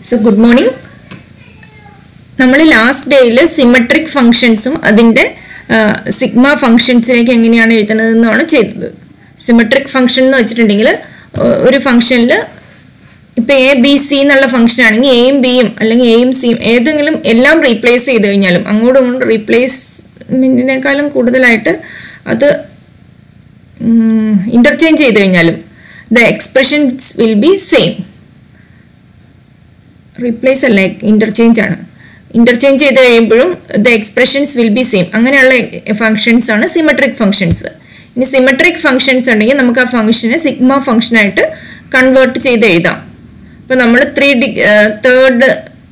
So good morning നമ്മൾ last ഡേയിൽ symmetric ഫങ്ഷൻസും അതിൻ്റെ സിഗ്മ ഫങ്ഷൻസിലേക്ക് എങ്ങനെയാണ് എഴുതുന്നതെന്നാണ് ചെയ്തത് സിമെട്രിക് ഫങ്ഷൻ എന്ന് വെച്ചിട്ടുണ്ടെങ്കിൽ ഒരു ഫംഗ്ഷനിൽ ഇപ്പോൾ എ ബി സി എന്നുള്ള ഫംഗ്ഷൻ ആണെങ്കിൽ എയും ബിയും അല്ലെങ്കിൽ എയും സിയും ഏതെങ്കിലും എല്ലാം റീപ്ലേസ് ചെയ്ത് കഴിഞ്ഞാലും അങ്ങോട്ടും ഇങ്ങോട്ടും റീപ്ലേസ്മെൻറ്റിനേക്കാളും കൂടുതലായിട്ട് അത് ഇൻ്റർചേഞ്ച് ചെയ്ത് കഴിഞ്ഞാലും the expressions will be same replace അല്ല ഇൻ്റർചേഞ്ച് ആണ് ഇൻ്റർചേഞ്ച് ചെയ്ത് കഴിയുമ്പോഴും the expressions will be same അങ്ങനെയുള്ള ഫങ്ഷൻസ് ആണ് സിമെട്രിക് ഫങ്ഷൻസ് ഇനി സിമെട്രിക് ഫങ്ഷൻസ് ഉണ്ടെങ്കിൽ നമുക്ക് ആ ഫംഗ്ഷനെ സിഗ്മ ഫംഗ്ഷനായിട്ട് കൺവേർട്ട് ചെയ്ത് എഴുതാം അപ്പോൾ നമ്മൾ ത്രീ ഡി തേർഡ്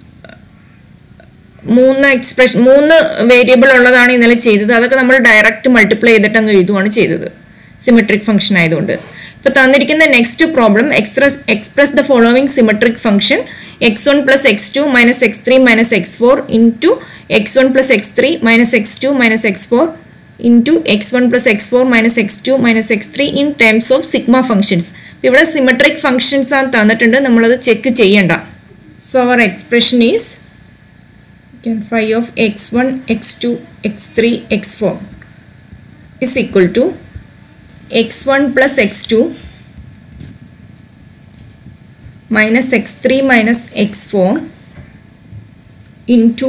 മൂന്ന് എക്സ്പ്രഷൻ മൂന്ന് വേരിയബിൾ ഉള്ളതാണ് ഇന്നലെ ചെയ്തത് അതൊക്കെ നമ്മൾ ഡയറക്റ്റ് മൾട്ടിപ്ലൈ ചെയ്തിട്ട് അങ്ങ് എഴുതുകയാണ് ചെയ്തത് സിമെട്രിക് ഫംഗ്ഷൻ ആയതുകൊണ്ട് ഇപ്പോൾ തന്നിരിക്കുന്ന next problem express express the following symmetric function X one plus X two minus X three minus X four into X one plus X three minus X two minus X four into X one plus x four minus X two minus X three in terms of sigma functions ഇവിടെ symmetric functions ആണ് തന്നിട്ടുണ്ട് നമ്മളത് check ചെയ്യണ്ട so our expression is five of x one X two X three X four is equal to x1 plus x2 minus x3 minus x4 into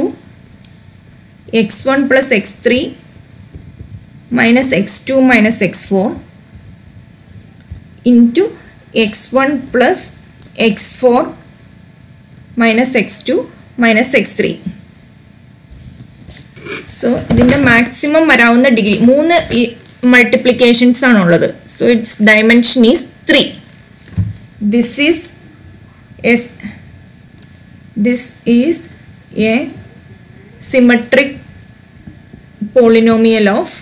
x1 plus x3 minus x2 minus x4 into x1 plus x4 minus x2 minus x3 so ഇതിൻ്റെ maximum വരാവുന്ന degree മൂന്ന് multiplications ആണുള്ളത് so it's dimension is three this is S this is a symmetric polynomial of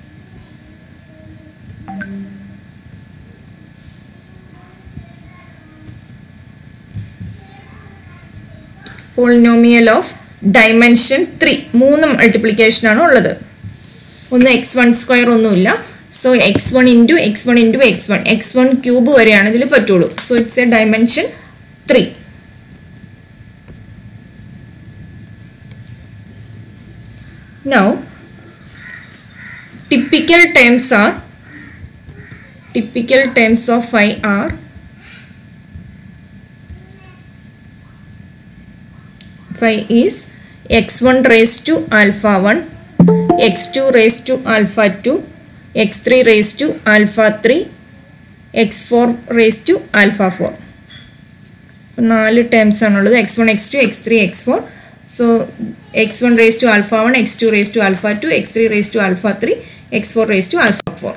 polynomial of dimension three മൂന്ന് മൾട്ടിപ്ലിക്കേഷനാണ് ഉള്ളത് ഒന്ന് x one square ഒന്നുമില്ല so x one into X one into X one x one cube വരെയാണ് ഇതിൽ പറ്റുള്ളൂ so it's a dimension three now typical terms are typical terms of phi are phi is X one raise to alpha one x2 raised to alpha 2, x3 raised to alpha 3, x4 raised to alpha 4. നാല് terms ആണുള്ളത് x one X two X three X four so x one raise to alpha one X two raise to alpha two X three raise to alpha three X four raise to alpha four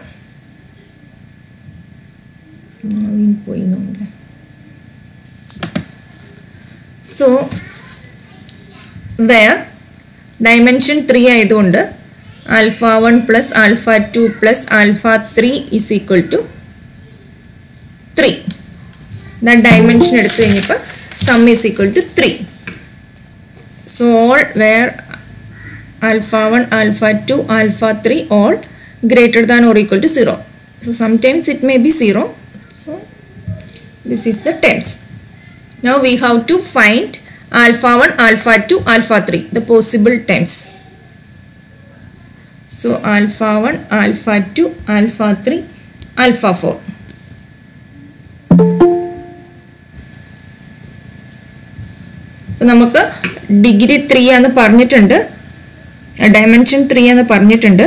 പോയി നമ്മളെ so where dimension three ആയതുകൊണ്ട് alpha one plus alpha two plus alpha three is equal to three the dimension എടുത്തു കഴിഞ്ഞപ്പോൾ sum is equal to three so all where alpha one alpha two alpha three all greater than or equal to zero so sometimes it may be zero so this is the terms now we have to find alpha 1 alpha 2 alpha 3 the possible terms so alpha 1 alpha 2 alpha 3 alpha 4 നമുക്ക് degree three എന്ന് പറഞ്ഞിട്ടുണ്ട് dimension three എന്ന് പറഞ്ഞിട്ടുണ്ട്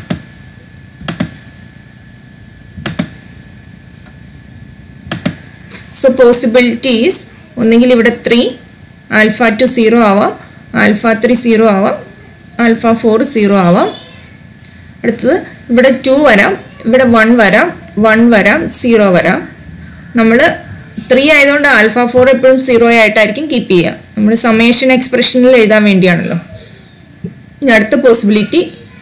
so possibilities ഒന്നെങ്കിൽ ഇവിടെ three alpha two zero ആവാം alpha three zero ആവാം alpha four zero ആവാം അടുത്തത് ഇവിടെ ടു വരാം ഇവിടെ വൺ വരാം വൺ വരാം സീറോ വരാം നമ്മൾ ത്രീ ആയതുകൊണ്ട് ആൽഫ ഫോർ എപ്പോഴും സീറോ ആയിട്ടായിരിക്കും കീപ്പ് ചെയ്യുക നമ്മൾ സമേഷൻ എക്സ്പ്രഷനിൽ എഴുതാൻ വേണ്ടിയാണല്ലോ അടുത്ത possibility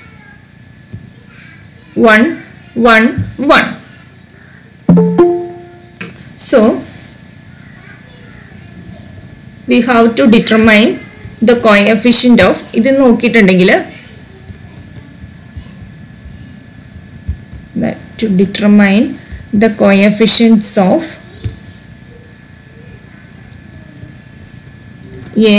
one one one so we have to determine the coefficient of ഇത് നോക്കിയിട്ടുണ്ടെങ്കിൽ to determine the coefficients of A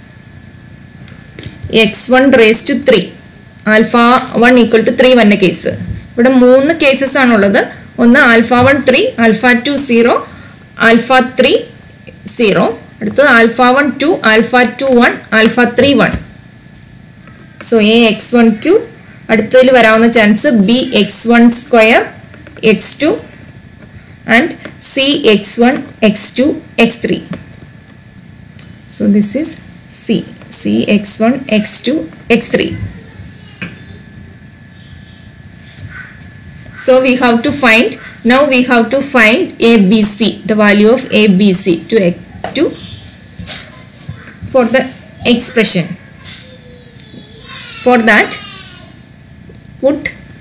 x one raise to three alpha one equal to three വന്ന കേസ് ഇവിടെ മൂന്ന് കേസസ് ആണുള്ളത് ഒന്ന് alpha one three alpha two zero alpha three zero അടുത്തത് alpha one two alpha two one alpha three one so A x one cube അടുത്തതിൽ വരാവുന്ന chance B x one square X two and C x one X two X three so this is c c x1 x2 x3 so we have to find now we have to find abc the value of abc to to for the expression for that put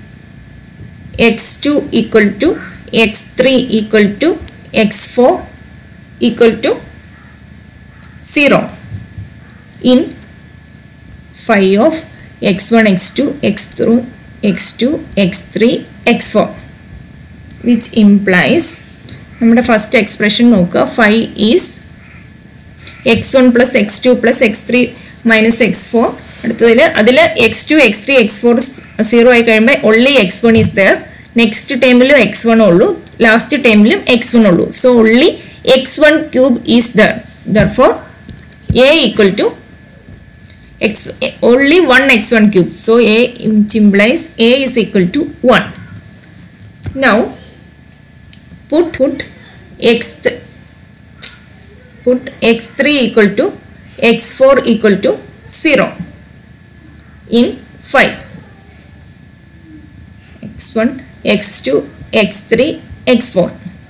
x2 equal to x3 equal to x4 equal to 0 in phi of x1 x2 x3 x2 x3 x4 which implies നമ്മുടെ first expression നോക്കുക phi is X one plus X two plus X three minus X four അടുത്തതിൽ അതിൽ x two X three X four zero ആയി കഴിയുമ്പോൾ only x one is there next ടൈമിലും x one ഉള്ളൂ last ടൈമിലും x one ഉള്ളൂ so only x one cube is there therefore a equal to x only one x1 cube so a which implies a is equal to 1 now put put x put x3 equal to x4 equal to 0 in 5 x1 x2 x3 x4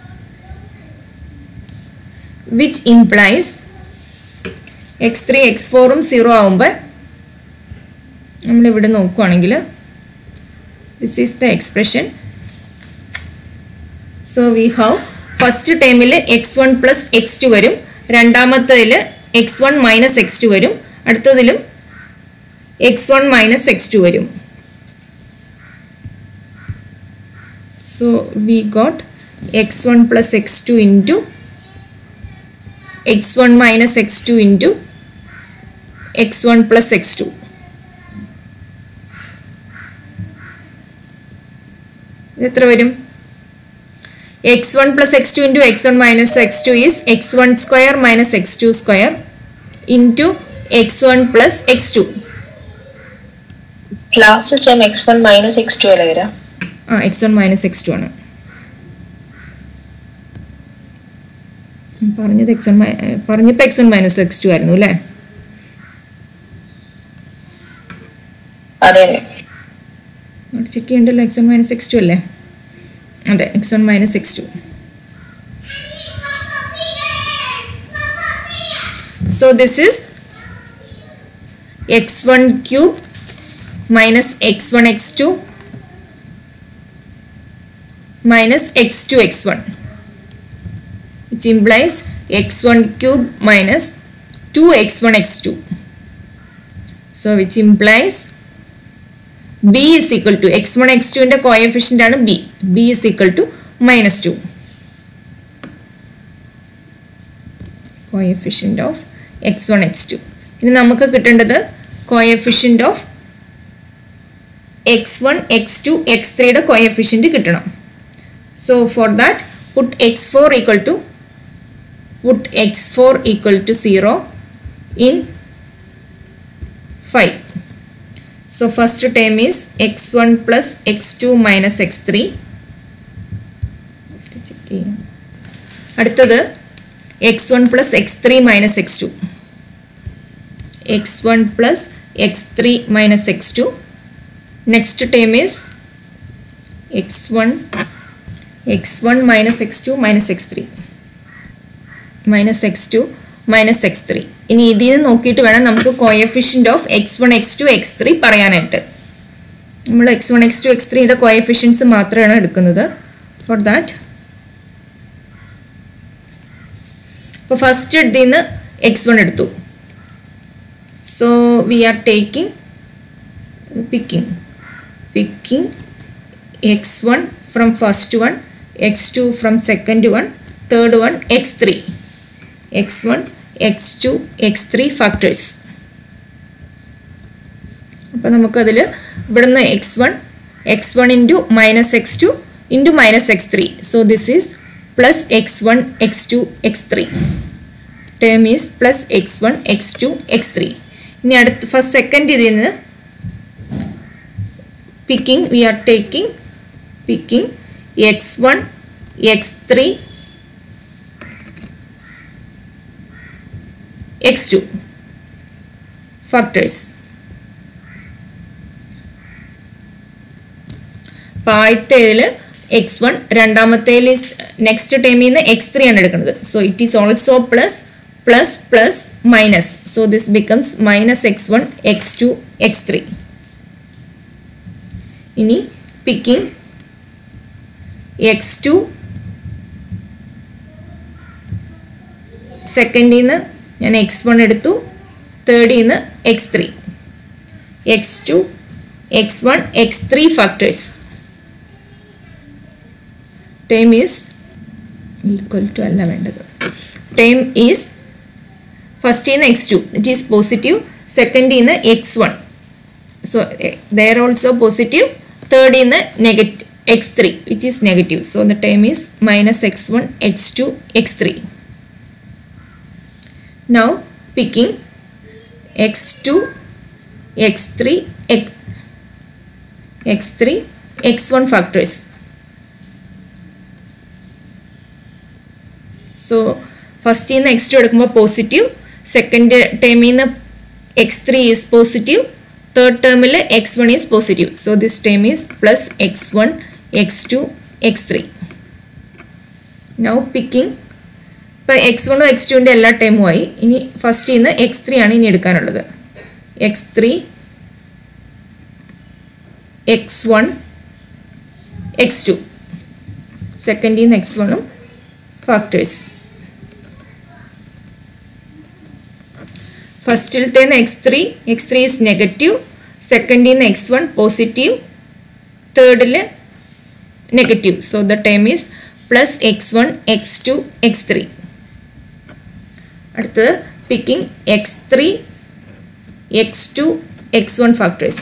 which implies x three x ഫോറും zero ആകുമ്പോൾ നമ്മളിവിടെ നോക്കുവാണെങ്കിൽ this is the expression so we have first ടൈമിൽ x one plus X two വരും രണ്ടാമത്തതിൽ x one minus X two വരും അടുത്തതിലും x one minus X two വരും so we got x one plus X two into x1 minus x2 into x1 plus x2. എത്ര വരും x one plus X two into X one minus X two is X one square minus X two square into X one plus X two last time x one minus X two അല്ലേ വരാം ആ x one minus X two ആണ് പറഞ്ഞത് x one പറഞ്ഞപ്പോൾ x one minus X two ആയിരുന്നു അല്ലേ അതെ അതെ ചെക്ക് ചെയ്യണ്ടല്ലോ x one minus X two അല്ലേ അതെ x one minus X two so this is X one cube minus x one X two minus X two x one which implies x1 cube minus 2x1 x2 so which implies b is equal to x1 x2 ന്റെ coefficient ആണ് b b is equal to minus 2 coefficient of x1 x2 ഇനി നമുക്ക് കിട്ടേണ്ടത് coefficient of x one X two x ത്രീയുടെ coefficient കിട്ടണം so for that put x four equal to put x4 equal to 0 in 5. So first term is x1 plus x2 minus x3. അടുത്തത് x one plus X three minus X two x one plus X three minus X two next term is X one x one minus X two minus X three minus X two minus X three ഇനി ഇതിൽ നിന്ന് നോക്കിയിട്ട് വേണം നമുക്ക് coefficient of x one X two X three പറയാനായിട്ട് നമ്മൾ x one X two x ത്രീയുടെ coefficients മാത്രമാണ് എടുക്കുന്നത് ഫോർ ദാറ്റ് ഇപ്പോൾ ഫസ്റ്റ് ഇതിൽ നിന്ന് എക്സ് വൺ എടുത്തു so we are taking picking picking x one from first one X two from second one third one x three x1 x two X three factors അപ്പോൾ നമുക്കതിൽ ഇവിടുന്ന് x one x one into minus X two into minus X three so this is plus x one X two X three term is plus x one X two X three ഇനി അടുത്ത് first second ഇതിൽ നിന്ന് picking V are taking picking x one x three x two factors അപ്പോൾ ആദ്യത്തേതിൽ X one രണ്ടാമത്തേൽ next ടൈമിൽ നിന്ന് x three ആണ് എടുക്കുന്നത് so it is also plus plus plus minus so this becomes minus x one X two X three ഇനി picking x two സെക്കൻഡിൽ നിന്ന് ഞാൻ എക്സ് വൺ എടുത്തു തേർഡിൽ നിന്ന് x three x two x one x three factors time is equal to അല്ല വേണ്ടത് time is ഫസ്റ്റിൽ നിന്ന് x two it is positive സെക്കൻഡിൽ നിന്ന് x one so there also positive തേർഡിൽ നിന്ന് negative X three which is negative so the time is minus x one X two X three now picking x2 x3 x x3 x1 factors so first in x2 എടുക്കുമ്പോൾ positive second ടേമിൽ നിന്ന് x three is positive third ടേമിൽ x one is positive so this term is plus x one X two X three now picking ഇപ്പോൾ x വണ്ണും x ടുവിൻ്റെ എല്ലാ ടൈമും ആയി ഇനി ഫസ്റ്റിൽ നിന്ന് എക്സ് ത്രീ ആണ് ഇനി എടുക്കാനുള്ളത് x three x one X two സെക്കൻഡിൽ നിന്ന് എക്സ് വണ്ണും ഫാക്ടേഴ്സ് ഫസ്റ്റിലത്തെ നിന്ന് x three x three is negative സെക്കൻഡിൽ നിന്ന് എക്സ് വൺ പോസിറ്റീവ് തേർഡിൽ negative so the time is plus x one X two X three അടുത്തത് picking x three x two x one factors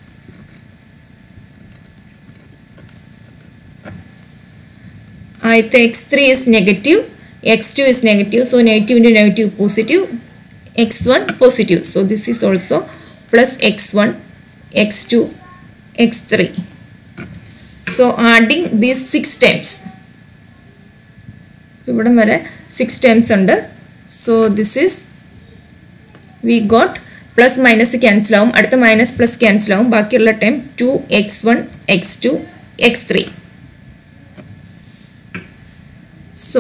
ആദ്യത്തെ x three is negative x two is negative so negative into negative positive x one positive so this is also plus x one X two X three so adding these six times ഇവിടം വരെ six times ഉണ്ട് so this is we got plus minus cancel ആവും അടുത്ത minus plus cancel ആവും ബാക്കിയുള്ള time two x one X two X three so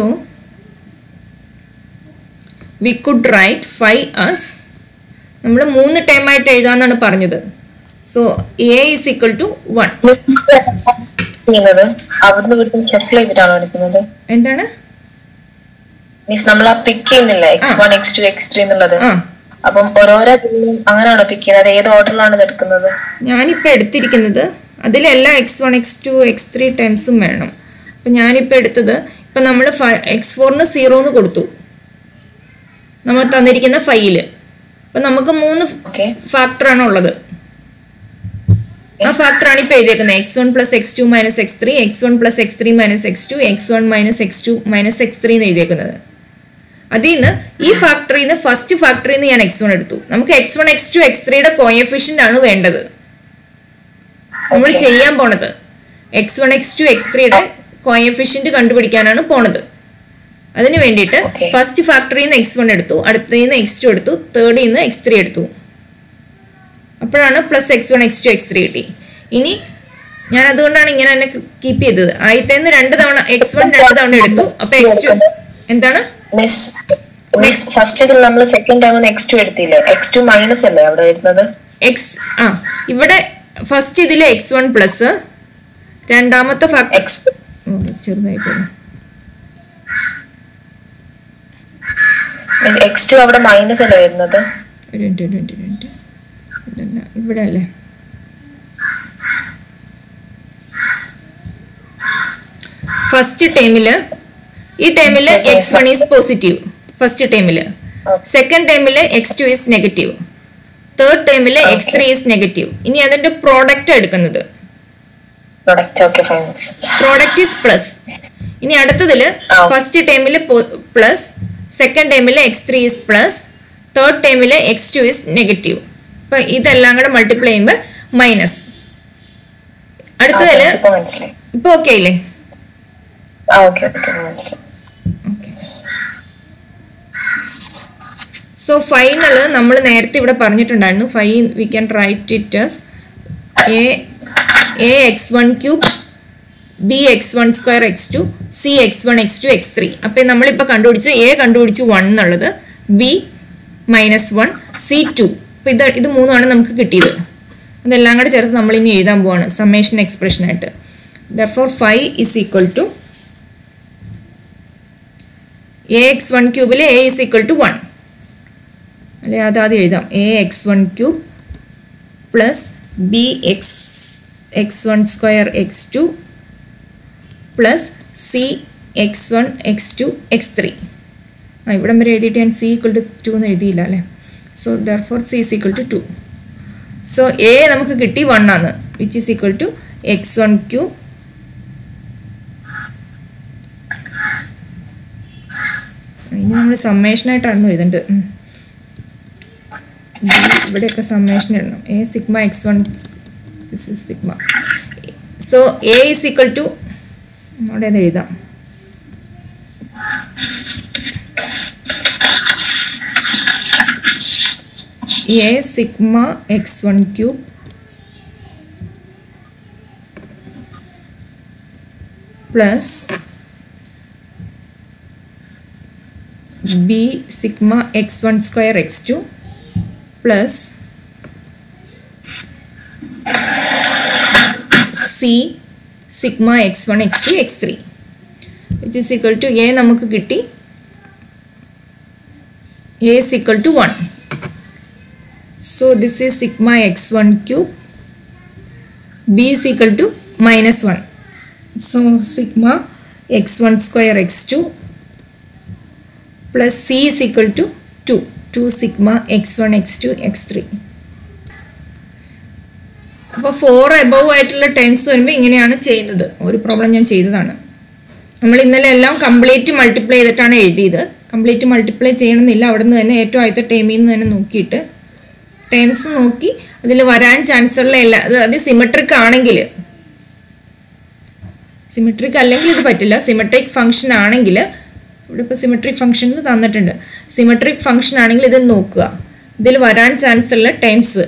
we could write five as നമ്മൾ മൂന്ന് ടൈമായിട്ട് എഴുതാന്നാണ് പറഞ്ഞത് so a is equal to one ചെയ്യുന്നത് അവിടുന്ന് വീട്ടിൽ ഷെഫിൽ ചെയ്തിട്ടാണോ എടുക്കുന്നത് എന്താണ് മീൻസ് നമ്മൾ ആ പിക്ക് ചെയ്യുന്നില്ല x one X two X three എന്നുള്ളത് ആ അപ്പം ഓരോരോ ഇതിലും അങ്ങനെയാണോ പിക്ക് ചെയ്യുന്നത് ഏത് ഓർഡറിലാണ് ഇത് എടുക്കുന്നത് ഞാനിപ്പോൾ എടുത്തിരിക്കുന്നത് അതിലെല്ലാം x one X two X three ടൈംസും വേണം അപ്പം ഞാനിപ്പോൾ എടുത്തത് ഇപ്പം നമ്മൾ എക്സ് ഫോറിന് സീറോ എന്ന് കൊടുത്തു നമ്മൾ തന്നിരിക്കുന്ന ഫൈല് അപ്പം നമുക്ക് മൂന്ന് ഓക്കെ ഫാക്ടറാണ് ഉള്ളത് ആ ഫാക്ടറാണ് ഇപ്പോൾ എഴുതിയേക്കുന്നത് x one plus X two minus X three x one plus X three minus X two x one minus X two minus X three എന്ന് എഴുതിയേക്കുന്നത് അതിൽ നിന്ന് ഈ ഫാക്ടറിയിൽ നിന്ന് ഫസ്റ്റ് ഫാക്ടറിയിൽ നിന്ന് ഞാൻ എക്സ് വൺ എടുത്തു നമുക്ക് x one X two x ത്രീയുടെ കോയഫിഷ്യൻ്റ് ആണ് വേണ്ടത് നമ്മൾ Okay. ചെയ്യാൻ പോണത് x one X two x ത്രീയുടെ കോയഫിഷ്യൻ്റ് കണ്ടുപിടിക്കാനാണ് പോണത് അതിന് വേണ്ടിയിട്ട് Okay. ഫസ്റ്റ് ഫാക്ടറിയിൽ നിന്ന് എക്സ് വൺ എടുത്തു അടുത്തതിൽ നിന്ന് എക്സ് ടു എടുത്തു തേർഡിൽ നിന്ന് എക്സ് ത്രീ എടുത്തു അപ്പോഴാണ് plus x one X two X three കിട്ടി ഇനി ഞാൻ അതുകൊണ്ടാണ് ഇങ്ങനെ തന്നെ കീപ്പ് ചെയ്തത് ആദ്യത്തേന്ന് രണ്ട് തവണ എക്സ് വൺ രണ്ട് തവണ എടുത്തു അപ്പൊ എക്സ് ടു എന്താണ് മിസ് മിസ് ഫസ്റ്റ് ഇതിൽ നമ്മൾ സെക്കൻഡ് ടൈം എക്സ് ടു എടുത്തില്ലേ എക്സ് ടു മൈനസ് അല്ലേ അവിടെ വരുന്നത് എക്സ് ആ ഇവിടെ ഫസ്റ്റ് ഇതിൽ എക്സ് വൺ പ്ലസ് രണ്ടാമത്തെ ഫാക്ടർ എക്സ് ചെറുതായി പോയി എക്സ് ടു അവിടെ മൈനസ് അല്ലേ വരുന്നത് ഒരു മിനിറ്റ് ഒരു മിനിറ്റ് ഒരു മിനിറ്റ് ഇതല്ല ഇവിടെ അല്ലേ ഫസ്റ്റ് ടൈമിൽ ഈ ടൈമിൽ x one is positive first ടൈമിൽ സെക്കൻഡ് ടൈമിൽ x two is negative third ടൈമിൽ എക്സ് ത്രീ ഈസ് നെഗറ്റീവ് ഇനി അതിന്റെ പ്രോഡക്റ്റ് എടുക്കുന്നത് product okay fine miss product is plus ഇനി അടുത്തതിൽ ആ. ഫസ്റ്റ് ടൈമിൽ പ്ലസ് സെക്കൻഡ് ടൈമിൽ x three is plus third ടൈമിൽ എക്സ് ടു ഈസ് നെഗറ്റീവ് അപ്പൊ ഇതെല്ലാം കൂടെ മൾട്ടിപ്ലൈ ചെയ്യുമ്പോൾ മൈനസ് അടുത്തതിൽ ഇപ്പൊ മനസ്സിലായി ഇപ്പൊ ഓക്കെ അല്ലേ ആ ഓക്കെ ഓക്കെ മനസ്സിലായി സോ ഫൈവ് എന്നുള്ളത് നമ്മൾ നേരത്തെ ഇവിടെ പറഞ്ഞിട്ടുണ്ടായിരുന്നു five we can write it as a a x one cube b x one square X two c x one X two X three അപ്പം നമ്മളിപ്പോൾ കണ്ടുപിടിച്ച് എ കണ്ടുപിടിച്ച് വൺ എന്നുള്ളത് b minus one c two അപ്പം ഇത് ഇത് മൂന്നുമാണ് നമുക്ക് കിട്ടിയത് അതെല്ലാം കൂടെ ചേർത്ത് നമ്മൾ ഇനി എഴുതാൻ പോവാണ് സമ്മേഷൻ എക്സ്പ്രഷനായിട്ട് therefore five is equal to a x one ക്യൂബിൽ a is equal to one അല്ലെ അത് ആദ്യം എഴുതാം a x one cube plus b x X one square X two plus c x one X two X three ആ ഇവിടം വരെ എഴുതിയിട്ട് ഞാൻ സി ഈക്വൽ ടു ടു എന്ന് എഴുതിയില്ല അല്ലേ so therefore c is equal to two so a നമുക്ക് കിട്ടി വൺ ആണ് which is equal to x one cube ഇനി നമ്മൾ സമ്മേഷനായിട്ടായിരുന്നു എഴുതേണ്ടത് ഉം. ബി ഇവിടെയൊക്കെ സമ്മേഷൻ ഇടണം a sigma X one this is sigma so a is equal to അവിടെ അത് എഴുതാം a sigma X one cube plus b sigma X one square X two plus c sigma X one X two X three which is equal to a നമുക്ക് കിട്ടി a is equal to one so this is sigma X one cube b is equal to minus one so sigma X one square X two plus c is equal to two two sigma X one X two X three അപ്പോൾ four above ആയിട്ടുള്ള times വരുമ്പോൾ ഇങ്ങനെയാണ് ചെയ്യുന്നത് ഒരു problem ഞാൻ ചെയ്തതാണ് നമ്മൾ ഇന്നലെ എല്ലാം കംപ്ലീറ്റ് മൾട്ടിപ്ലൈ ചെയ്തിട്ടാണ് എഴുതിയത് കംപ്ലീറ്റ് മൾട്ടിപ്ലൈ ചെയ്യണമെന്നില്ല അവിടെ നിന്ന് തന്നെ ഏറ്റവും ആദ്യത്തെ ടൈമിൽ നിന്ന് തന്നെ നോക്കിയിട്ട് ടൈംസ് നോക്കി അതിൽ വരാൻ ചാൻസ് ഉള്ള എല്ലാ അത് അത് സിമെട്രിക് ആണെങ്കിൽ സിമെട്രിക് അല്ലെങ്കിൽ ഇത് പറ്റില്ല സിമെട്രിക് ഫംഗ്ഷൻ ആണെങ്കിൽ ഇവിടെ ഇപ്പോൾ സിമെട്രിക് ഫംഗ്ഷൻ തന്നിട്ടുണ്ട് സിമെട്രിക് ഫംഗ്ഷൻ ആണെങ്കിൽ ഇത് നോക്കുക ഇതിൽ വരാൻ ചാൻസ് ഉള്ള ടൈംസ്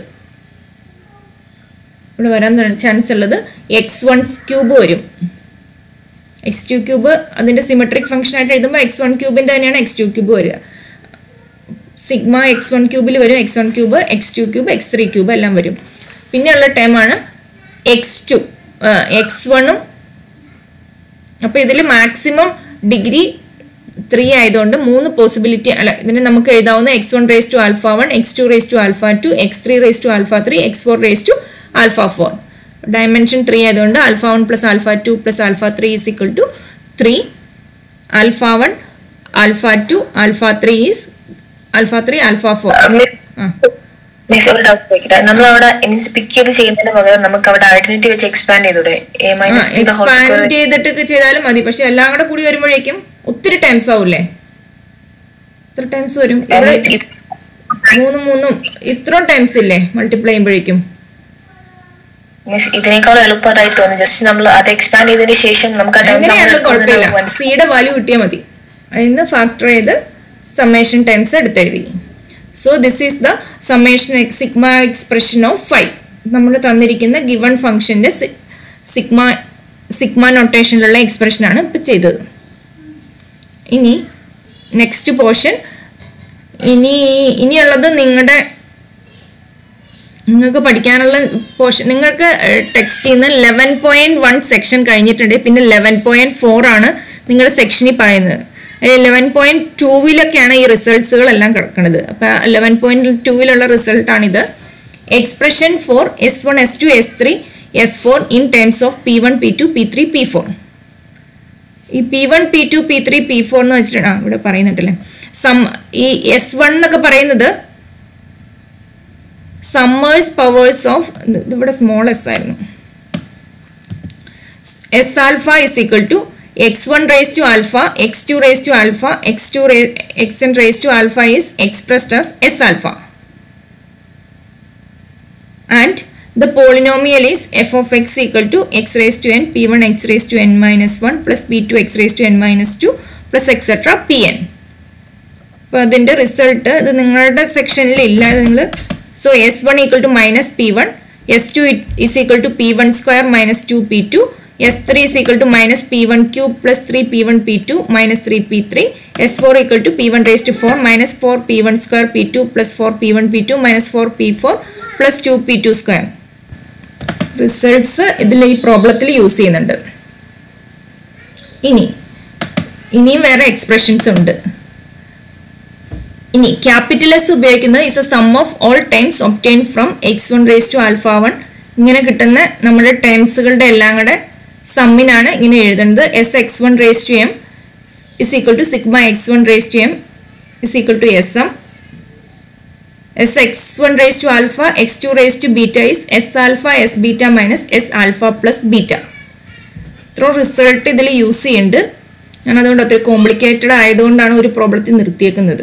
ഇവിടെ വരാൻ ചാൻസ് ഉള്ളത് എക്സ് വൺ ക്യൂബ് വരും എക്സ് ടു ക്യൂബ് അതിൻ്റെ സിമെട്രിക് ഫംഗ്ഷൻ ആയിട്ട് എഴുതുമ്പോൾ എക്സ് വൺ ക്യൂബിൻ്റെ തന്നെയാണ് എക്സ് ടു ക്യൂബ് വരിക സിഗ്മ എക്സ് വൺ ക്യൂബിൽ വരും x one cube x two cube x three cube എല്ലാം വരും പിന്നെയുള്ള ടൈമാണ് എക്സ് ടു എക്സ് വണ്ണും അപ്പോൾ ഇതിൽ മാക്സിമം ഡിഗ്രി ത്രീ ആയതുകൊണ്ട് മൂന്ന് പോസിബിലിറ്റി അല്ല ഇതിന് നമുക്ക് എഴുതാവുന്ന x one raise to alpha one X two raise to alpha two X three raise to alpha three X four raise to alpha four dimension three ആയതുകൊണ്ട് alpha one plus alpha two plus alpha three is equal to three alpha one alpha two alpha three is alpha three alpha four ആ miss ഒരു doubt ചോദിക്കട്ടെ നമ്മൾ അവിടെ means പിക്ക് ചെയ്ത് ചെയ്യുന്നതിന് പകരം നമുക്ക് അവിടെ ഐഡന്റിറ്റി വെച്ച് എക്സ്പാൻഡ് ചെയ്തൂടെ എ മൈനസ് എക്സ്പാൻഡ് ചെയ്തിട്ടൊക്കെ ചെയ്താലും മതി പക്ഷെ എല്ലാം കൂടെ കൂടി വരുമ്പോഴേക്കും ഒത്തിരി ടൈംസ് ആവൂലേ ഇത്ര ടൈംസ് വരും ഇവിടെ മൂന്നും മൂന്നും ഇത്രയും ടൈംസ് ഇല്ലേ മൾട്ടിപ്ലൈ ചെയ്യുമ്പോഴേക്കും മീൻസ് ഇതിനേക്കാൾ എളുപ്പം അതായി തോന്നി ജസ്റ്റ് നമ്മൾ അത് എക്സ്പാൻഡ് ചെയ്തതിന് ശേഷം നമുക്ക് ആ term എങ്ങനെയാണെങ്കിലും നമ്മൾ കുഴപ്പമില്ല മനസ്സിലാവും. സിയുടെ വാല്യൂ കിട്ടിയാൽ മതി അതിന് ഫാക്ടർ ചെയ്ത് സമ്മേഷൻ ടൈംസ് എടുത്തെഴുതി so this is the summation sigma expression of five നമ്മൾ തന്നിരിക്കുന്ന ഗിവൺ ഫംഗ്ഷൻ്റെ സിഗ്മ സിഗ്മ നൊട്ടേഷനിലുള്ള എക്സ്പ്രഷനാണ് ഇപ്പോൾ ചെയ്തത് ഇനി നെക്സ്റ്റ് പോർഷൻ ഇനി ഇനിയുള്ളത് നിങ്ങളുടെ നിങ്ങൾക്ക് പഠിക്കാനുള്ള പോർഷൻ നിങ്ങൾക്ക് ടെക്സ്റ്റിൽ നിന്ന് ലെവൻ പോയിന്റ് വൺ സെക്ഷൻ കഴിഞ്ഞിട്ടുണ്ട് പിന്നെ ലെവൻ പോയിന്റ് ഫോർ ആണ് നിങ്ങളുടെ സെക്ഷനിൽ പറയുന്നത് ലെവൻ പോയിന്റ് ടൂവിലൊക്കെയാണ് ഈ റിസൾട്ട്സുകളെല്ലാം കിടക്കുന്നത് അപ്പോൾ ലെവൻ പോയിന്റ് ടൂവിലുള്ള റിസൾട്ടാണിത് expression for s one S two S three S four in terms of p one P two p three p four ഈ p one P two p three p four എന്ന് വെച്ചിട്ടുണ്ട് ആ ഇവിടെ പറയുന്നുണ്ടല്ലേ sum ഈ s one എന്നൊക്കെ പറയുന്നത് sums powers of ഇവിടെ സ്മോൾ എസ് ആയിരുന്നു s alpha is equal to x one raise to alpha X two raise to alpha X two x n raise to alpha is expressed as s alpha and the polynomial is f of x equal to x raised to n p1 x raised to n minus 1 plus p2 x raised to n minus 2 plus etc pn അപ്പോൾ അതിൻ്റെ result ഇത് നിങ്ങളുടെ സെക്ഷനിൽ ഇല്ല നിങ്ങൾ so S one equal to minus P one S two is equal to P one square minus two P two S three is equal to minus P one cube plus three P one P two minus three P three S four equal to P one raise to four minus four P one square P two plus four P one P two minus four P four plus two P two square results ഇതിൽ ഈ പ്രോബ്ലത്തിൽ use ചെയ്യുന്നുണ്ട് ഇനി ഇനിയും വേറെ expressions ഉണ്ട് ഇനി capital S ഉപയോഗിക്കുന്നത് is a sum of all times obtain from X one raise to alpha one ഇങ്ങനെ കിട്ടുന്ന നമ്മുടെ ടൈംസുകളുടെ എല്ലാം കൂടെ സമ്മിനാണ് ഇങ്ങനെ എഴുതുന്നത് S X one raise to M is equal to sigma X one raise to M is equal to S M s x1 raised to alpha x2 raised to beta is s alpha s beta minus s alpha plus beta ഇത്ര result ഇതിൽ use ചെയ്യുന്നുണ്ട് ഞാൻ അതുകൊണ്ട് അത്ര complicated ആയതുകൊണ്ടാണ് ഒരു പ്രോബ്ലത്തിൽ നിർത്തിയേക്കുന്നത്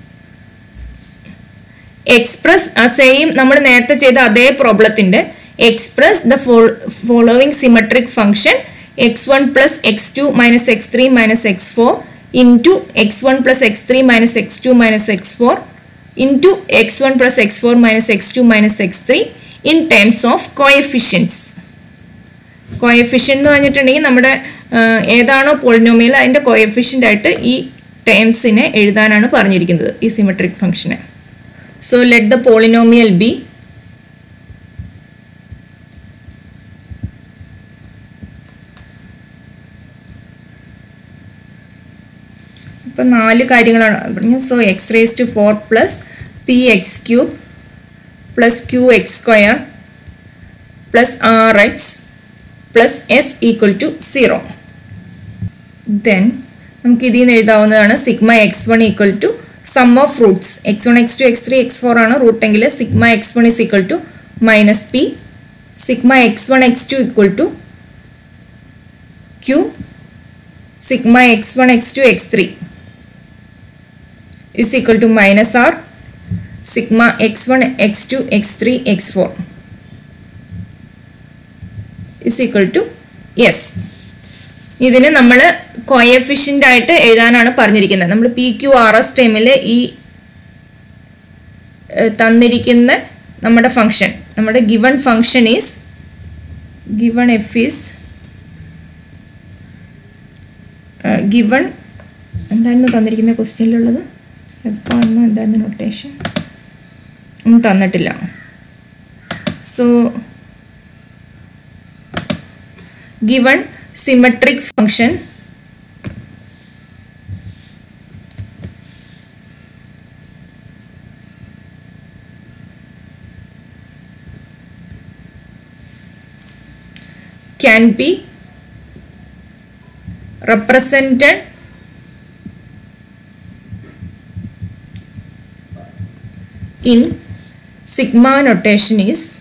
express same നമ്മൾ നേരത്തെ ചെയ്ത അതേ പ്രോബ്ലത്തിൻ്റെ express the following symmetric function X one plus X two minus X three minus X four into X one plus X three minus X two minus X four into x1 plus x4 minus x2 minus x3 in terms of coefficients. Coefficient എന്ന് പറഞ്ഞിട്ടുണ്ടെങ്കിൽ നമ്മുടെ ഏതാണോ polynomial അതിൻ്റെ coefficient ആയിട്ട് ഈ ടേംസിനെ എഴുതാനാണ് പറഞ്ഞിരിക്കുന്നത് ഈ സിമെട്രിക് ഫംഗ്ഷനെ so let the polynomial B ഇപ്പം നാല് കാര്യങ്ങളാണ് പറഞ്ഞു so X raise to four plus P X cube plus Q X square plus R X plus S equal to zero then നമുക്ക് ഇതിൽ നിന്ന് എഴുതാവുന്നതാണ് sigma X one equal to sum of roots X one X two X three X four ആണ് റൂട്ടെങ്കിൽ sigma X one is equal to minus P sigma X one X two equal to Q sigma X one X two X three is equal to minus r sigma x1 x2 x3 x4 is equal to yes ഇതിന് നമ്മൾ coefficient ആയിട്ട് എഴുതാനാണ് പറഞ്ഞിരിക്കുന്നത് നമ്മൾ P Q R S ടൈമിൽ ഈ തന്നിരിക്കുന്ന നമ്മുടെ ഫങ്ഷൻ നമ്മുടെ given function is given F is given എന്തായിരുന്നു തന്നിരിക്കുന്ന ക്വസ്റ്റ്യനിലുള്ളത് എഫ് ആണെന്നോ എന്തായിരുന്നു നൊട്ടേഷൻ ഒന്നും തന്നിട്ടില്ല so given symmetric function can be represented in sigma notation is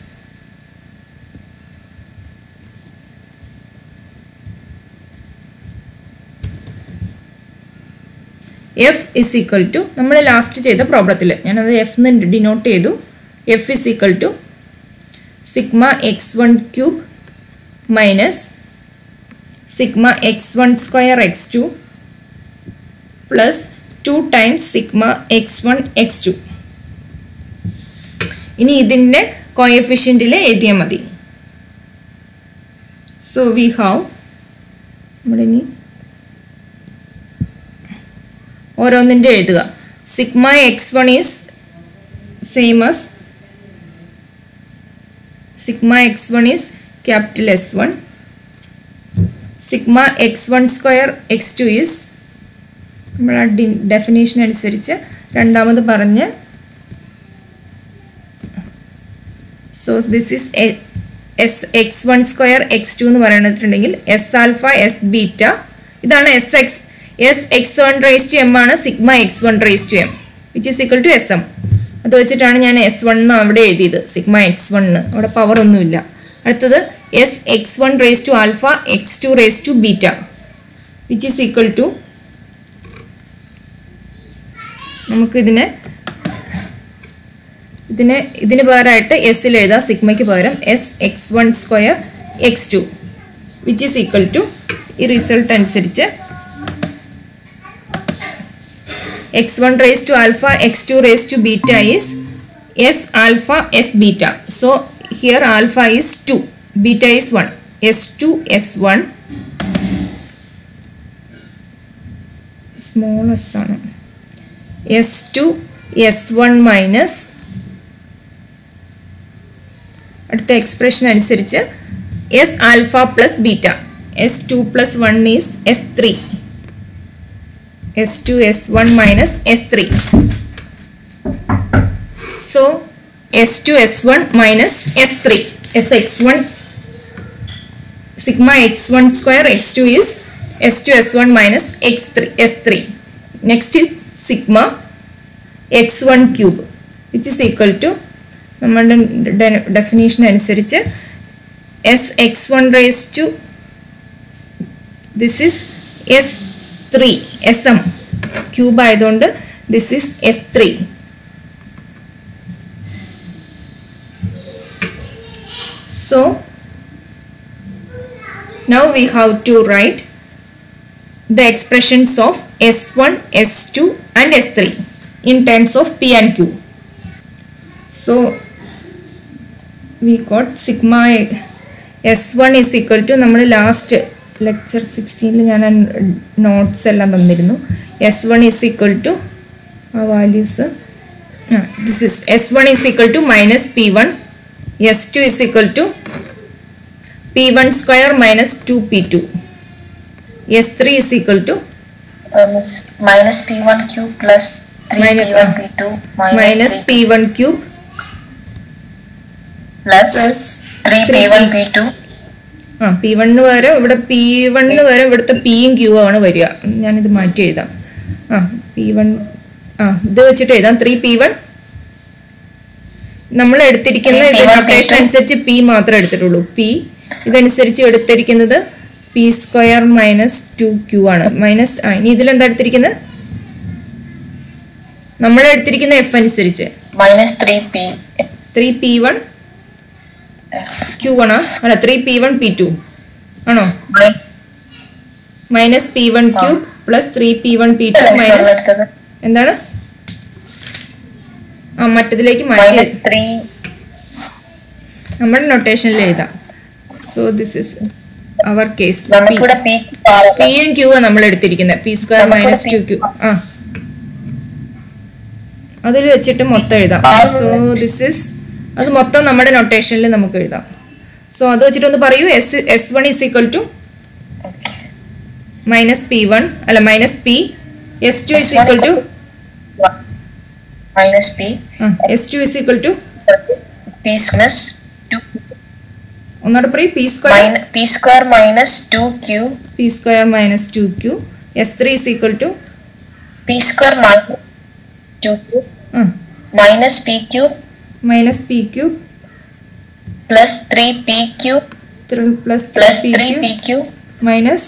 F is equal to നമ്മൾ ലാസ്റ്റ് ചെയ്ത പ്രോബ്ലത്തിൽ ഞാനത് എഫ് എന്ന് ഡിനോട്ട് ചെയ്തു F is equal to sigma X one cube minus sigma X one square X two plus two times sigma X one X two ഇനി ഇതിൻ്റെ കോയഫിഷ്യൻറ്റിൽ എഴുതിയാൽ മതി സോ വി ഹാവ് നമ്മളിനി ഓരോന്നിൻ്റെ എഴുതുക sigma X one is same as sigma X one is capital S one sigma X one square X two is നമ്മൾ ആ ഡി ഡെഫിനേഷൻ അനുസരിച്ച് രണ്ടാമത് പറഞ്ഞ് so this is S X one square X two എന്ന് പറയുന്നിട്ടുണ്ടെങ്കിൽ എസ് ആൽഫ എസ് ബീറ്റ ഇതാണ് S X S X one raise to M ആണ് sigma X one raise to M which is equal to S M അത് വെച്ചിട്ടാണ് ഞാൻ S one അവിടെ എഴുതിയത് sigma X one അവിടെ പവർ ഒന്നുമില്ല അടുത്തത് S X one raise to alpha X two raise to beta which is equal to നമുക്കിതിനെ ഇതിനെ ഇതിന് പകരമായിട്ട് എസ്സിൽ എഴുതാം സിഗ്മയ്ക്ക് പകരം S X one square X two which is equal to ഈ റിസൾട്ട് അനുസരിച്ച് X one raise to alpha X two raise to beta is S alpha S beta so here alpha is two beta is one S two S one small S ആണ് S two S one minus അടുത്ത expression അനുസരിച്ച് S alpha plus beta S two plus one is S three S two S one minus S three so S two S one minus S three S X one sigma X one square X two is S two S one minus X three S three next is sigma X one cube which is equal to നമ്മുടെ definition അനുസരിച്ച് S X one raise to this is S three S M cube ആയതുകൊണ്ട് this is S three so now we have to write the expressions of S1, S2 and S3 in terms of P and Q. So we got sigma S1 is equal to നമ്മൾ last lecture സിക്സ്റ്റീനിൽ ഞാൻ notes എല്ലാം തന്നിരുന്നു S one is equal to ആ values ആ this is S one is equal to minus P one S two is equal to p1 square minus 2p2 s3 is equal to Um, it's minus P1 cube plus 3 Minus, P1 uh, P2 minus, minus 3 p1 cube plus, plus 3 3 P1 P- P2 ആ P വണ്ണിന് പകരം ഇവിടെ P വണ്ണിന് പകരം ഇവിടുത്തെ പിയും Q ആണ് വരിക ഞാനിത് മാറ്റി എഴുതാം ആ പി വൺ ആ ഇത് വെച്ചിട്ട് എഴുതാം ത്രീ പി വൺ നമ്മൾ എടുത്തിരിക്കുന്ന ഇത് 3P1, നൊട്ടേഷൻ P2. അനുസരിച്ച് പി മാത്രമേ എടുത്തിട്ടുള്ളൂ പി ഇതനുസരിച്ച് എടുത്തിരിക്കുന്നത് P square minus two Q ആണ് മൈനസ് ആ ഇനി ഇതിലെന്താ എടുത്തിരിക്കുന്നത് നമ്മൾ എടുത്തിരിക്കുന്ന എഫ് അനുസരിച്ച് minus 3 P three P one Q ആണോ അല്ല three P one P two ആണോ min- minus P one cube plus three P one P two minus എടുത്തത് എന്താണ് ആ മറ്റതിലേക്ക് മാറ്റി minus 3 നമ്മുടെ നൊട്ടേഷനിൽ എഴുതാം so this is our case നമുക്കിവിടെ P പിയും ക്യൂ ആണ് നമ്മൾ എടുത്തിരിക്കുന്നത് പി സ്ക്വയർ നമുക്കിവിടെ മൈനസ് ടു P- ക്യൂ ആ അതിൽ വെച്ചിട്ട് മൊത്തം എഴുതാം സോ ദിസ് ഇസ് അത് മൊത്തം നമ്മുടെ നൊട്ടേഷനിൽ നമുക്ക് എഴുതാം സോ അത് വെച്ചിട്ടൊന്ന് പറയൂ S S one is equal to minus P one അല്ല minus P S two is equal to minus P S two is equal to P minus 2 ഒന്നോടെ പറയും P square min- P square minus 2 Q P square minus two Q S three is equal to P square minus 2 Q minus P cube minus P cube plus 3 P cube plus plus P 3 cube P cube minus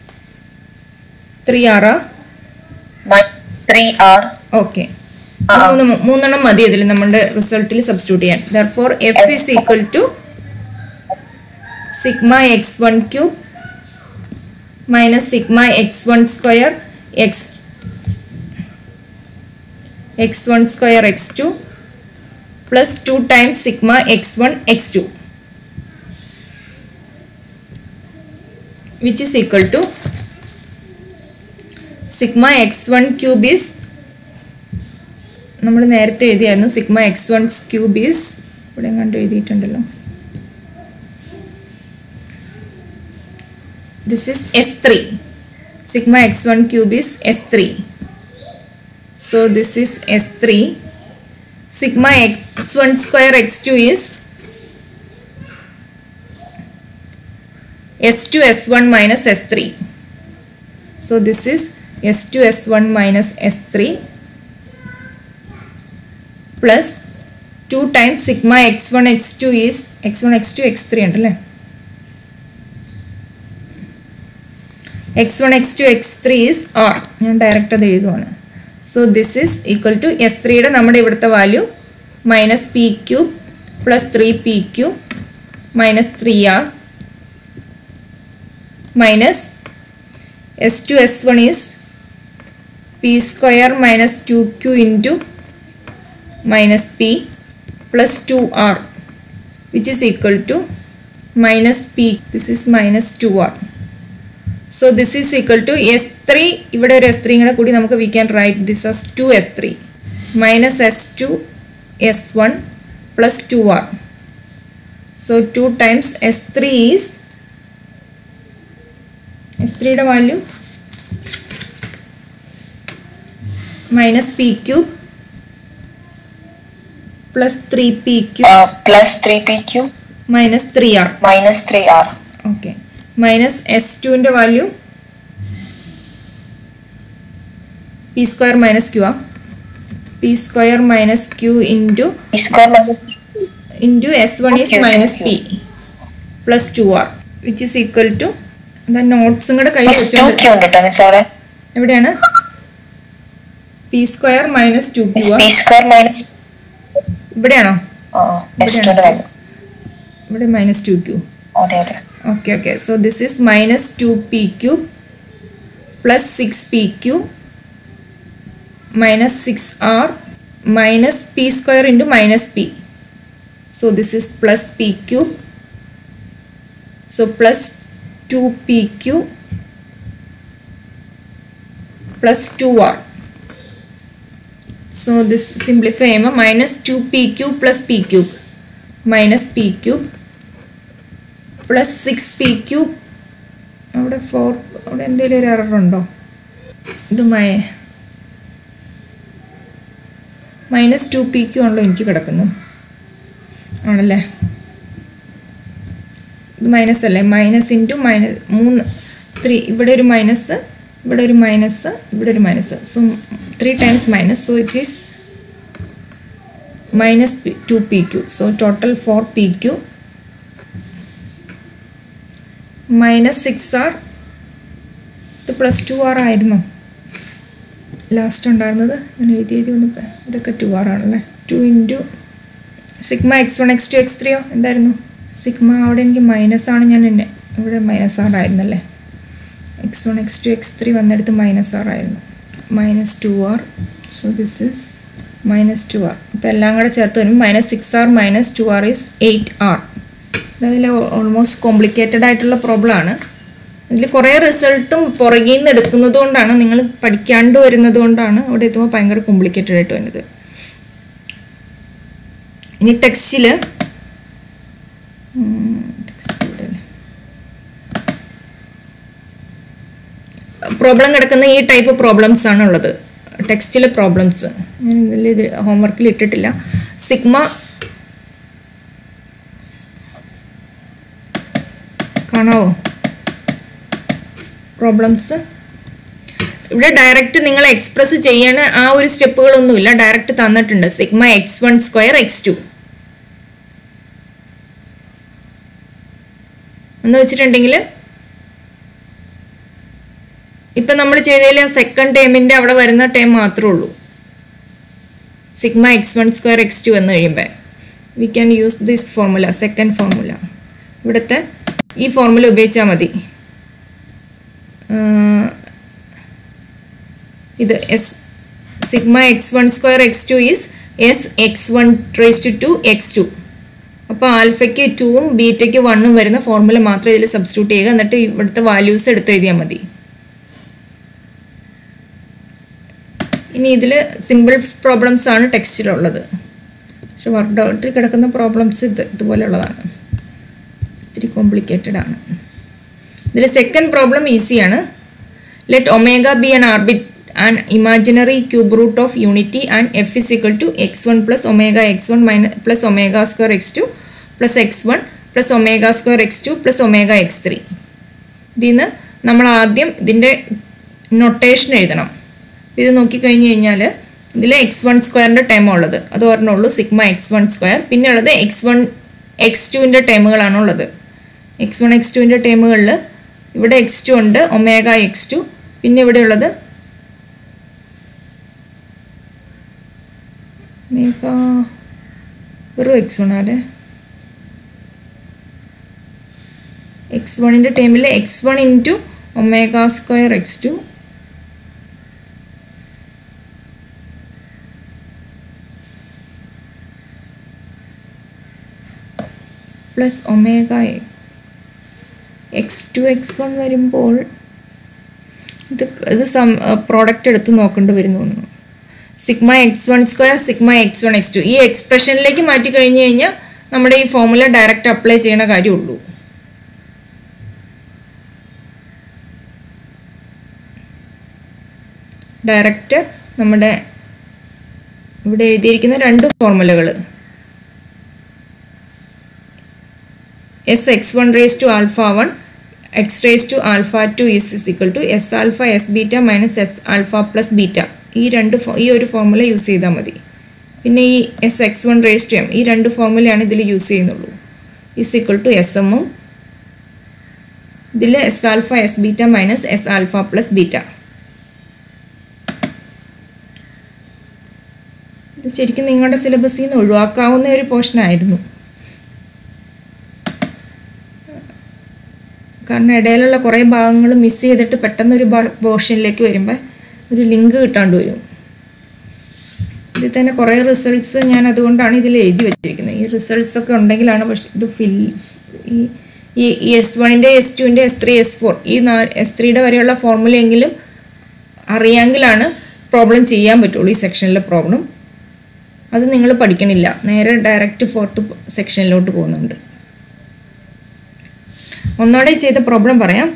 three ആറാ minus 3 R okay ആ. മൂന്ന് മൂന്നെണ്ണം മതി ഇതിൽ നമ്മുടെ റിസൾട്ടിൽ substitute ചെയ്യാൻ therefore F is equal to sigma X one cube minus sigma X one square X X one square X two plus two times sigma X one X two which is equal to sigma X one cube is നമ്മൾ നേരത്തെ എഴുതിയായിരുന്നു sigma X one cube is ഇവിടെ കണ്ട് എഴുതിയിട്ടുണ്ടല്ലോ this is S three sigma X one cube is S three so this is S three sigma X one square X two is S two S one minus S three so this is S two S one minus S three plus two times sigma X one X two is X one X two X three ഉണ്ടല്ലേ X one X two X three is R ഞാൻ direct അത് എഴുതുവാണ് so this is equal to S ത്രീയുടെ നമ്മുടെ ഇവിടുത്തെ value minus P Q plus three P Q minus three R minus S two S one is P square minus two Q into minus P plus two R which is equal to minus P this is minus two R so this is equal to S three ഇവിടെ ഒരു S three കൂടെ കൂടി നമുക്ക് we can write this S two S three minus S two S one plus two R so two times S three is S ത്രീയുടെ value minus P cube plus three P cube plus three P Q minus three R minus three R okay minus S ടുവിൻ്റെ value P square minus Q ആ P square minus Q into P square minus into S one is Okay, okay, minus okay. P plus two R which is equal to എന്താ നോട്ട്സും കൂടെ കയ്യിൽ plus two വെച്ചോണ്ട് Q ഉണ്ട് കേട്ടോ miss അവിടെ എവിടെയാണ് P square minus two Q ആ പി സ്ക്വയർ മൈനസ് ഇവിടെയാണോ ആ എസ് ടുന്റെ വാല്യൂ ഇവിടെ മൈനസ് ടു ക്യൂ അതെ അതെ Okay, okay. So this is minus 2p cube plus 6p cube minus 6r minus p square into minus p. So this is plus p cube. So plus 2p cube plus 2r. So this simplify minus 2p cube plus p cube minus p cube plus six P Q അവിടെ four അവിടെ എന്തെങ്കിലും ഒരു error ഉണ്ടോ ഇത് my minus two P Q ആണല്ലോ എനിക്ക് കിടക്കുന്നത് ആണല്ലേ ഇത് മൈനസ് അല്ലേ മൈനസ് ഇൻറ്റു മൈനസ് മൂന്ന് ത്രീ ഇവിടെ ഒരു മൈനസ് ഇവിടെ ഒരു മൈനസ് ഇവിടെ ഒരു minus so three times minus so it is minus two P Q so total four P Q minus six R ഇത് പ്ലസ് ടു ആർ ആയിരുന്നു ലാസ്റ്റ് ഉണ്ടായിരുന്നത് ഞാൻ എഴുതി എഴുതി ഒന്ന് പ- ഇതൊക്കെ ടു ആർ ആണല്ലേ two into sigma X one X two X ത്രീയോ എന്തായിരുന്നു സിഗ്മ അവിടെ എനിക്ക് മൈനസ് ആണ് ഞാൻ എന്നെ ഇവിടെ മൈനസ് ആർ ആയിരുന്നല്ലേ X one X two X three വന്നെടുത്ത് മൈനസ് ആർ ആയിരുന്നു minus two R so this is minus two R ഇപ്പോൾ എല്ലാം കൂടെ ചേർത്ത് വരുമ്പോൾ minus six R minus two R is eight R അതിൽ ഓൾമോസ്റ്റ് കോംപ്ലിക്കേറ്റഡ് ആയിട്ടുള്ള പ്രോബ്ലം ആണ് ഇതിൽ കുറേ റിസൾട്ടും പുറകിൽ നിന്ന് എടുക്കുന്നത് കൊണ്ടാണ് നിങ്ങൾ പഠിക്കാണ്ട് വരുന്നത് കൊണ്ടാണ് അവിടെ എത്തുമ്പോൾ ഭയങ്കര കോംപ്ലിക്കേറ്റഡ് ആയിട്ട് വരുന്നത് ഇനി ടെക്സ്റ്റിൽ പ്രോബ്ലം കിടക്കുന്ന ഈ ടൈപ്പ് പ്രോബ്ലംസ് ആണ് ഉള്ളത് ടെക്സ്റ്റിലെ പ്രോബ്ലംസ് ഞാൻ ഇതിൽ ഇത് ഹോംവർക്കിൽ ഇട്ടിട്ടില്ല സിഗ്മ കാണാവോ പ്രോബ്ലംസ് ഇവിടെ ഡയറക്റ്റ് നിങ്ങൾ എക്സ്പ്രസ് ചെയ്യണ ആ ഒരു സ്റ്റെപ്പുകളൊന്നുമില്ല ഡയറക്റ്റ് തന്നിട്ടുണ്ട് sigma X one square X two എന്ന് വെച്ചിട്ടുണ്ടെങ്കിൽ ഇപ്പം നമ്മൾ ചെയ്തതിൽ സെക്കൻഡ് ടേമിൻ്റെ അവിടെ വരുന്ന ടേം മാത്രമേ ഉള്ളൂ sigma X one square X two എന്ന് കഴിയുമ്പോൾ we can use this formula second formula ഇവിടുത്തെ ഈ ഫോർമുല ഉപയോഗിച്ചാൽ മതി ആഹ് ഇത് S sigma X one square X two is S X one raise to two x two അപ്പോൾ ആൽഫയ്ക്ക് ടൂവും ബീറ്റയ്ക്ക് വണ്ണും വരുന്ന ഫോർമുല മാത്രം ഇതിൽ സബ്സ്റ്റിറ്റ്യൂട്ട് ചെയ്യുക എന്നിട്ട് ഇവിടുത്തെ വാല്യൂസ് എടുത്ത് എഴുതിയാൽ മതി ഇനി ഇതിൽ സിമ്പിൾ പ്രോബ്ലംസ് ആണ് ടെക്സ്റ്റിലുള്ളത് പക്ഷെ വർക്ക് ഔട്ടിൽ കിടക്കുന്ന പ്രോബ്ലംസ് ഇത് ഇതുപോലെയുള്ളതാണ് ഇത്തിരി കോംപ്ലിക്കേറ്റഡ് ആണ് ഇതിൽ സെക്കൻഡ് പ്രോബ്ലം ഈസിയാണ് let omega be an orbit an imaginary cube root of unity and F is equal to x one plus omega x one minus plus omega square X two plus x one plus omega square X two plus omega x three ഇതിൽ നിന്ന് നമ്മൾ ആദ്യം ഇതിൻ്റെ notation എഴുതണം ഇത് നോക്കിക്കഴിഞ്ഞ് കഴിഞ്ഞാൽ ഇതിൽ x one സ്ക്വയറിൻ്റെ ടേം ഉള്ളത് അത് ഒരെണ്ണമുള്ളൂ സിഗ്മ എക്സ് വൺ സ്ക്വയർ പിന്നെ ഉള്ളത് എക്സ് വൺ എക്സ് ടുവിൻ്റെ ടേമുകളാണ് ഉള്ളത് എക്സ് വൺ എക്സ് ടുവിൻ്റെ ടേമുകളിൽ ഇവിടെ എക്സ് ടു ഉണ്ട് ഒമേഗ എക്സ് ടു പിന്നെ ഇവിടെ ഉള്ളത് ഒമേഗ വെറും എക്സ് വൺ അല്ലേ എക്സ് വണ്ണിൻ്റെ ടൈമിൽ x one into omega square X two plus omega x two x one വരുമ്പോൾ ഇത് ഇത് സം പ്രോഡക്റ്റ് എടുത്ത് നോക്കേണ്ടി വരുന്നു തോന്നുന്നു sigma X one square sigma X one X two ഈ എക്സ്പ്രഷനിലേക്ക് മാറ്റി കഴിഞ്ഞ് കഴിഞ്ഞാൽ നമ്മുടെ ഈ ഫോമുല ഡയറക്റ്റ് അപ്ലൈ ചെയ്യണ കാര്യമുള്ളൂ ഡയറക്റ്റ് നമ്മുടെ ഇവിടെ എഴുതിയിരിക്കുന്ന രണ്ട് ഫോർമുലകൾ S X one raise to alpha one x raise to alpha two is is equal to S alpha S beta minus S alpha plus beta ഈ രണ്ട് ഈ ഒരു ഫോർമുല യൂസ് ചെയ്താൽ മതി പിന്നെ ഈ S X one raise to M ഈ രണ്ട് ഫോർമുലയാണ് ഇതിൽ യൂസ് ചെയ്യുന്നുള്ളൂ ഇസ് ഇക്വൽ ടു എസ് എമ്മും ഇതിൽ S alpha S beta minus S alpha plus beta ഇത് ശരിക്കും നിങ്ങളുടെ സിലബസിൽ നിന്ന് ഒഴിവാക്കാവുന്ന ഒരു പോർഷൻ ആയിരുന്നു കാരണം ഇടയിലുള്ള കുറേ ഭാഗങ്ങൾ മിസ് ചെയ്തിട്ട് പെട്ടെന്നൊരു പോർഷനിലേക്ക് വരുമ്പോൾ ഒരു ലിങ്ക് കിട്ടാണ്ട് വരും ഇതിൽ തന്നെ കുറേ റിസൾട്ട്സ് ഞാൻ അതുകൊണ്ടാണ് ഇതിൽ എഴുതി വെച്ചിരിക്കുന്നത് ഈ റിസൾട്ട്സ് ഒക്കെ ഉണ്ടെങ്കിലാണ് പക്ഷേ ഇത് ഫിൽ ഈ ഈ എസ് വണ്ണിൻ്റെ എസ് ടുവിൻ്റെ എസ് ത്രീ എസ് ഫോർ ഈ നാ എസ് ത്രീയുടെ വരെയുള്ള ഫോർമുലയെങ്കിലും അറിയാമെങ്കിലാണ് പ്രോബ്ലം ചെയ്യാൻ പറ്റുള്ളൂ ഈ സെക്ഷനിലെ പ്രോബ്ലം അത് നിങ്ങൾ പഠിക്കണില്ല നേരെ ഡയറക്റ്റ് ഫോർത്ത് സെക്ഷനിലോട്ട് പോകുന്നുണ്ട് ഒന്നോടെ ചെയ്ത പ്രോബ്ലം പറയാം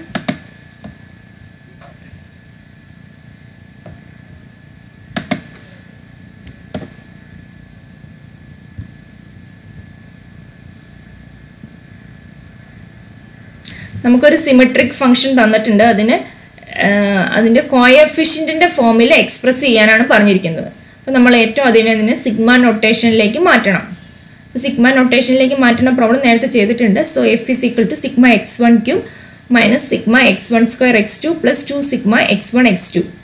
നമുക്കൊരു സിമെട്രിക് ഫംഗ്ഷൻ തന്നിട്ടുണ്ട് അതിന് അതിൻ്റെ കോയഫിഷ്യൻറ്റിൻ്റെ ഫോമിൽ എക്സ്പ്രസ് ചെയ്യാനാണ് പറഞ്ഞിരിക്കുന്നത് അപ്പോൾ നമ്മൾ ഏറ്റവും അതിനെ അതിനെ സിഗ്മ നൊട്ടേഷനിലേക്ക് മാറ്റണം അപ്പോൾ സിഗ്മ നൊട്ടേഷനിലേക്ക് മാറ്റുന്ന പ്രോബ്ലം നേരത്തെ ചെയ്തിട്ടുണ്ട് so F is equal to sigma X one cube minus sigma X one square X two plus two sigma X one X two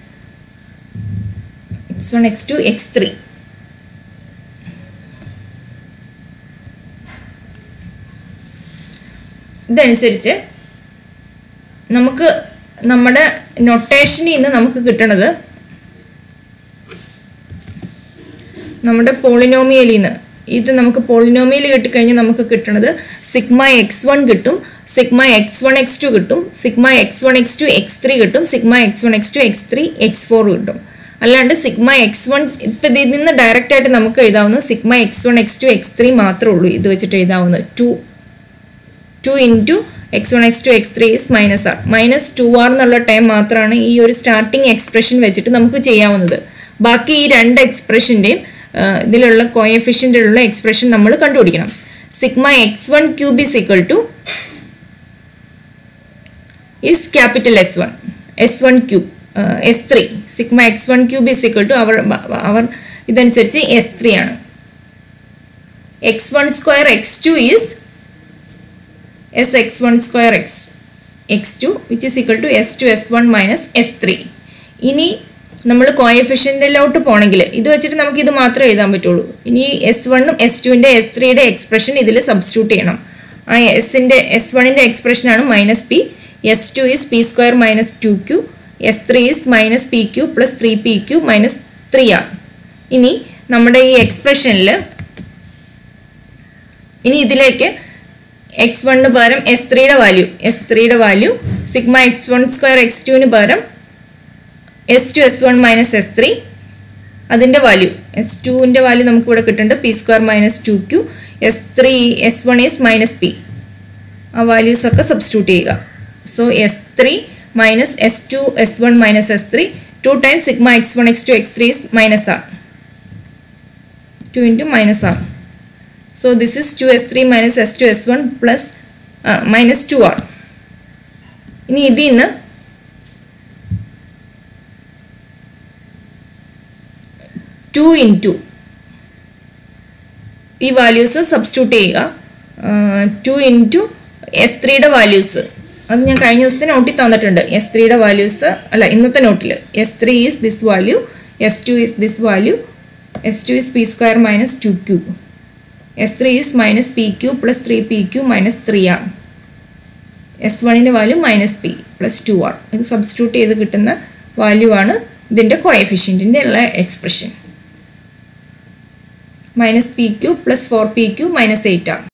x one X two X three ഇതനുസരിച്ച് നമുക്ക് നമ്മുടെ നൊട്ടേഷനിൽ നിന്ന് നമുക്ക് കിട്ടണത് നമ്മുടെ പോളിനോമിയലിൽ നിന്ന് ഇത് നമുക്ക് പോളിനോമിയൽ കിട്ടിക്കഴിഞ്ഞാൽ നമുക്ക് കിട്ടുന്നത് സിഗ്മ എക്സ് വൺ കിട്ടും sigma X one X two കിട്ടും sigma X one X two X three കിട്ടും sigma X one X two X three X four കിട്ടും അല്ലാണ്ട് സിഗ്മ എക്സ് വൺ ഇപ്പം ഇതിൽ നിന്ന് ഡയറക്റ്റ് ആയിട്ട് നമുക്ക് എഴുതാവുന്നത് sigma X one X two X three മാത്രമേ ഉള്ളൂ ഇത് വെച്ചിട്ട് എഴുതാവുന്നത് two two into X one X two X three is minus R minus two R എന്നുള്ള ടൈം മാത്രമാണ് ഈ ഒരു സ്റ്റാർട്ടിങ് എക്സ്പ്രഷൻ വെച്ചിട്ട് നമുക്ക് ചെയ്യാവുന്നത് ബാക്കി ഈ രണ്ട് എക്സ്പ്രഷൻ്റെയും ഇതിലുള്ള കോയഫിഷ്യൻ്റിലുള്ള എക്സ്പ്രഷൻ നമ്മൾ കണ്ടുപിടിക്കണം sigma X one cube is equal to is capital S one S one cube S three sigma X one cube is equal to അവർ അവർ ഇതനുസരിച്ച് എസ് ത്രീ ആണ് x one square X two is S X one square X x two which is equal to S two S one minus S three ഇനി നമ്മൾ കോയഫിഷ്യൻറ്റിലോട്ട് പോകണമെങ്കിൽ ഇത് വെച്ചിട്ട് നമുക്ക് ഇത് മാത്രമേ എഴുതാൻ പറ്റുള്ളൂ ഇനി എസ് വണ്ണും എസ് ടുവിൻ്റെ എസ് ത്രീയുടെ എക്സ്പ്രഷൻ ഇതിൽ സബ്സ്റ്റിറ്റ്യൂട്ട് ചെയ്യണം ആ എസിൻ്റെ എസ് വണ്ണിൻ്റെ എക്സ്പ്രഷനാണ് minus P S two is P square minus two Q S three is minus P Q plus three P Q minus three R ഇനി നമ്മുടെ ഈ എക്സ്പ്രഷനിൽ ഇനി ഇതിലേക്ക് എക്സ് വണ്ണിന് പകരം എസ് ത്രീയുടെ വാല്യൂ എസ് ത്രീയുടെ value sigma X one square x ടുവിന് പകരം S two S one minus S three അതിൻ്റെ വാല്യൂ എസ് ടുവിൻ്റെ വാല്യൂ നമുക്ക് ഇവിടെ കിട്ടുന്നുണ്ട് P square minus two Q S three S one is minus P ആ വാല്യൂസ് ഒക്കെ സബ്സ്റ്റിറ്റ്യൂട്ട് ചെയ്യുക so S three minus S two S one minus S three two times sigma X one X two X three is minus R to into minus R so this is 2s3 minus s2 s1 plus uh, minus 2r ഇനി ഇതിൽ നിന്ന് two into ഈ values substitute ചെയ്യുക two into S ത്രീയുടെ values അത് ഞാൻ കഴിഞ്ഞ ദിവസത്തെ നോട്ടിൽ തന്നിട്ടുണ്ട് എസ് ത്രീയുടെ വാല്യൂസ് അല്ല ഇന്നത്തെ നോട്ടിൽ S three is this value S two is this value S two is P square minus two Q S three is minus P Q plus three P Q minus three R S വണ്ണിൻ്റെ value minus P plus two R ഇത് substitute ചെയ്ത് കിട്ടുന്ന value ആണ് ഇതിൻ്റെ കോയഫിഷ്യൻറ്റിൻ്റെ ഉള്ള expression minus P Q plus four P Q minus eight R